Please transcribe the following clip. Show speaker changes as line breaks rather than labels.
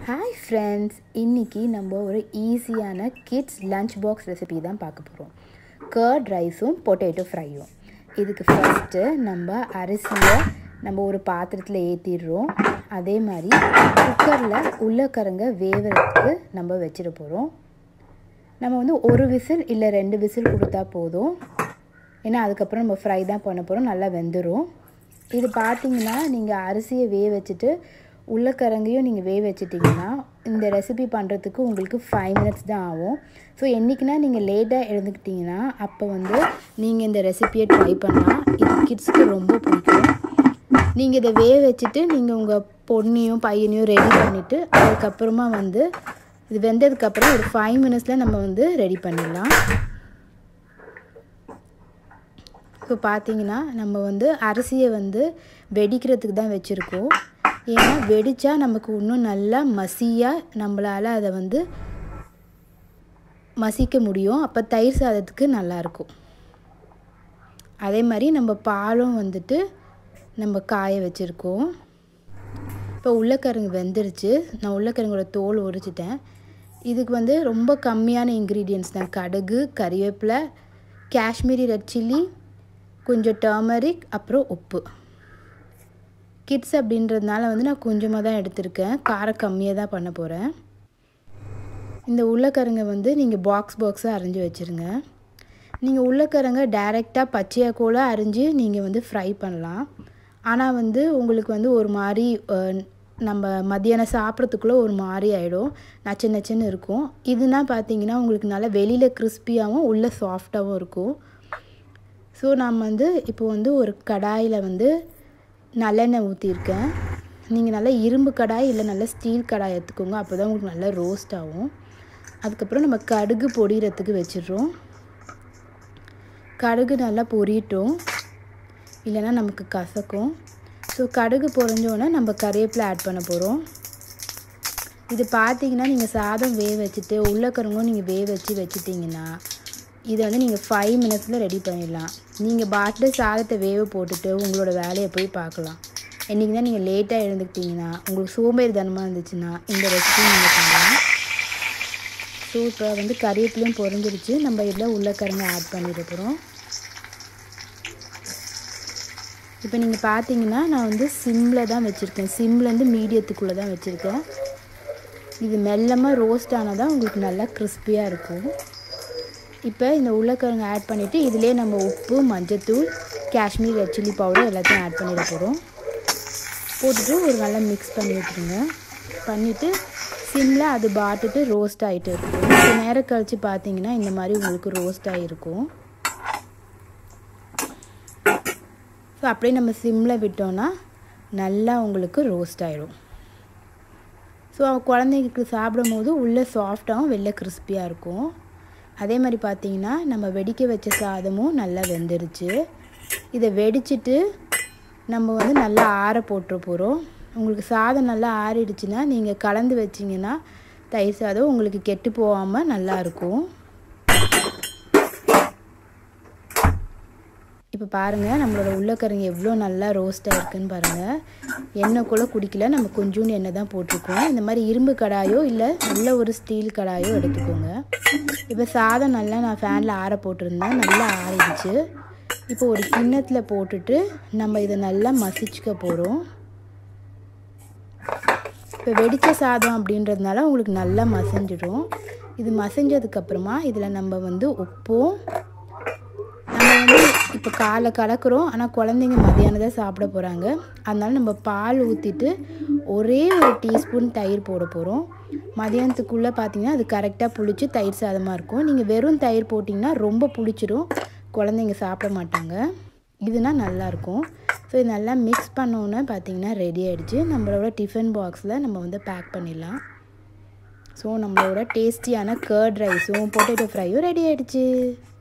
hi friends இன்றைக்கி நம்ம ஒரு ஈஸியான கிட்ஸ் லஞ்ச் பாக்ஸ் ரெசிபி தான் பார்க்க போகிறோம் கர்ட் ரைஸும் பொட்டேட்டோ ஃப்ரையும் இதுக்கு ஃபஸ்ட்டு நம்ம அரிசியை நம்ம ஒரு பாத்திரத்தில் ஏற்றிடுறோம் அதே மாதிரி குக்கரில் உருளைக்கிழங்க வேவறதுக்கு நம்ம வச்சிட போகிறோம் நம்ம வந்து ஒரு விசில் இல்லை ரெண்டு விசில் கொடுத்தா போதும் ஏன்னா அதுக்கப்புறம் நம்ம ஃப்ரை தான் பண்ண போகிறோம் நல்லா வெந்துடும் இது பார்த்தீங்கன்னா நீங்கள் அரிசியை வேக வச்சுட்டு உருளைக்கிழங்கையும் நீங்கள் வேக வச்சிட்டிங்கன்னா இந்த ரெசிபி பண்ணுறதுக்கு உங்களுக்கு ஃபைவ் மினிட்ஸ் தான் ஆகும் ஸோ என்றைக்குனா நீங்கள் லேட்டாக எழுந்துக்கிட்டிங்கன்னா அப்போ வந்து நீங்கள் இந்த ரெசிபியை ட்ரை பண்ணலாம் இது கிட்ஸ்க்கு ரொம்ப பிடிக்கும் நீங்கள் இதை வேக வச்சுட்டு நீங்கள் உங்கள் பொண்ணையும் பையனையும் ரெடி பண்ணிவிட்டு அதுக்கப்புறமா வந்து இது வெந்ததுக்கப்புறம் ஒரு ஃபைவ் மினிட்ஸில் நம்ம வந்து ரெடி பண்ணிடலாம் இப்போ பார்த்தீங்கன்னா நம்ம வந்து அரிசியை வந்து வெடிக்கிறதுக்கு தான் வச்சுருக்கோம் ஏன்னா வெடித்தா நமக்கு இன்னும் நல்லா மசியாக நம்மளால் அதை வந்து மசிக்க முடியும் அப்போ தயிர் சாதத்துக்கு நல்லாயிருக்கும் அதே மாதிரி நம்ம பாலும் வந்துட்டு நம்ம காய வச்சுருக்கோம் இப்போ உருளைக்கிழங்கு வெந்துருச்சு நான் உருளைக்கிழங்கோட தோல் உரிச்சிட்டேன் இதுக்கு வந்து ரொம்ப கம்மியான இன்க்ரீடியன்ஸ் தான் கடுகு கறிவேப்பிலை காஷ்மீரி ரெட் சில்லி கொஞ்சம் டர்மரிக் அப்புறம் உப்பு கிட்ஸ் அப்படின்றதுனால வந்து நான் கொஞ்சமாக தான் எடுத்திருக்கேன் காரம் கம்மியாக தான் பண்ண போகிறேன் இந்த உருளைக்கிழங்க வந்து நீங்கள் பாக்ஸ் பாக்ஸாக அரிஞ்சு வச்சுருங்க நீங்கள் உருளைக்கிழங்க டைரெக்டாக பச்சையாக கூட அரிஞ்சு நீங்கள் வந்து ஃப்ரை பண்ணலாம் ஆனால் வந்து உங்களுக்கு வந்து ஒரு மாதிரி நம்ம மத்தியானம் சாப்பிட்றதுக்குள்ளே ஒரு மாதிரி ஆகிடும் நச்சு நச்சுன்னு இருக்கும் இதுனா பார்த்தீங்கன்னா உங்களுக்கு நல்லா வெளியில் கிறிஸ்பியாகவும் உள்ளே சாஃப்டாகவும் இருக்கும் ஸோ நான் வந்து இப்போ வந்து ஒரு கடாயில் வந்து நல்லெண்ணெய் ஊற்றிருக்கேன் நீங்கள் நல்லா இரும்பு கடாய் இல்லை நல்லா ஸ்டீல் கடாய் எடுத்துக்கோங்க அப்போ தான் உங்களுக்கு நல்லா ரோஸ்ட் ஆகும் அதுக்கப்புறம் நம்ம கடுகு பொடிகிறதுக்கு வச்சிடுறோம் கடுகு நல்லா பொரியட்டும் இல்லைன்னா நமக்கு கசக்கும் ஸோ கடுகு பொரிஞ்சோன்னே நம்ம கறிவேப்பிலை ஆட் பண்ண போகிறோம் இது பார்த்தீங்கன்னா நீங்கள் சாதம் வேக வச்சுட்டு உருளைக்கிழங்கும் நீங்கள் வேக வச்சு வச்சுட்டிங்கன்னா இதை வந்து நீங்கள் ஃபைவ் மினிட்ஸில் ரெடி பண்ணிடலாம் நீங்கள் பாட்டில் சாதத்தை வேக போட்டுட்டு உங்களோட வேலையை போய் பார்க்கலாம் என்றைக்கு தான் நீங்கள் லேட்டாக எழுந்துக்கிட்டிங்கன்னா உங்களுக்கு சோம்பேறித்தனமாக இருந்துச்சுன்னா இந்த ரெசிபி நீங்கள் பண்ணலாம் ஸோ இப்போ வந்து கறிவேப்பிலையும் பொறிஞ்சிருச்சு நம்ம இதில் உருளைக்கிழங்கு ஆட் பண்ணிட போகிறோம் இப்போ நீங்கள் பார்த்தீங்கன்னா நான் வந்து சிம்மில் தான் வச்சுருக்கேன் சிம்லேருந்து மீடியத்துக்குள்ளே தான் வச்சுருக்கேன் இது மெல்லமாக ரோஸ்ட் ஆனால் தான் உங்களுக்கு நல்லா கிறிஸ்பியாக இருக்கும் இப்போ இந்த உருளைக்கிழங்கு ஆட் பண்ணிவிட்டு இதிலே நம்ம உப்பு மஞ்சத்தூள் காஷ்மீர் ரெட் சில்லி பவுடர் எல்லாத்தையும் ஆட் பண்ணிட போகிறோம் போட்டுட்டு ஒரு நல்லா மிக்ஸ் பண்ணி விட்டுருங்க பண்ணிவிட்டு சிம்மில் அது பாட்டுட்டு ரோஸ்ட் ஆகிட்டு இருக்கும் கொஞ்சம் நேரம் கழித்து பார்த்தீங்கன்னா இந்த மாதிரி உங்களுக்கு ரோஸ்ட் ஆகிருக்கும் ஸோ அப்படியே நம்ம சிம்மில் விட்டோன்னா நல்லா உங்களுக்கு ரோஸ்ட் ஆகிடும் ஸோ குழந்தைங்களுக்கு சாப்பிடும் போது உள்ளே சாஃப்டாகவும் வெளில கிறிஸ்பியாக இருக்கும் அதே மாதிரி பார்த்தீங்கன்னா நம்ம வெடிக்க வச்ச சாதமும் நல்லா வெந்துருச்சு இதை வெடிச்சிட்டு நம்ம வந்து நல்லா ஆற போட்டுற போகிறோம் உங்களுக்கு சாதம் நல்லா ஆறிடுச்சுன்னா நீங்கள் கலந்து வச்சிங்கன்னா தயிர் சாதம் உங்களுக்கு கெட்டு போகாமல் நல்லாயிருக்கும் இப்போ பாருங்கள் நம்மளோட உருளைக்கிழங்கு எவ்வளோ நல்லா ரோஸ்ட் ஆகிருக்குன்னு பாருங்கள் எண்ணெய் கூட குடிக்கல நம்ம கொஞ்சோண்டு எண்ணெய் தான் போட்டிருக்கோம் இந்த மாதிரி இரும்பு கடாயோ இல்லை நல்ல ஒரு ஸ்டீல் கடாயோ எடுத்துக்கோங்க இப்போ சாதம் நல்லா நான் ஃபேனில் ஆற போட்டிருந்தேன் நல்லா ஆறிடுச்சு இப்போ ஒரு கிண்ணத்தில் போட்டுட்டு நம்ம இதை நல்லா மசிச்சுக்க போகிறோம் இப்போ வெடித்த சாதம் அப்படின்றதுனால உங்களுக்கு நல்லா மசிஞ்சிடும் இது மசிஞ்சதுக்கப்புறமா இதில் நம்ம வந்து உப்பும் நம்ம வந்து இப்போ காலை கலக்கிறோம் ஆனால் குழந்தைங்க மதியானம் தான் சாப்பிட போகிறாங்க அதனால நம்ம பால் ஊற்றிட்டு ஒரே ஒரு டீஸ்பூன் தயிர் போட போகிறோம் மதியானத்துக்குள்ளே பார்த்தீங்கன்னா அது கரெக்டாக புளிச்சு தயிர் சாதமாக இருக்கும் நீங்கள் வெறும் தயிர் போட்டிங்கன்னா ரொம்ப புளிச்சிடும் குழந்தைங்க சாப்பிட மாட்டாங்க இதுனா நல்லாயிருக்கும் ஸோ இது நல்லா மிக்ஸ் பண்ணோன்னே பார்த்தீங்கன்னா ரெடி ஆகிடுச்சு நம்மளோட டிஃபன் பாக்ஸில் நம்ம வந்து பேக் பண்ணிடலாம் ஸோ நம்மளோட டேஸ்டியான கர்ட் ரைஸும் பொட்டேட்டோ ஃப்ரையும் ரெடி ஆகிடுச்சு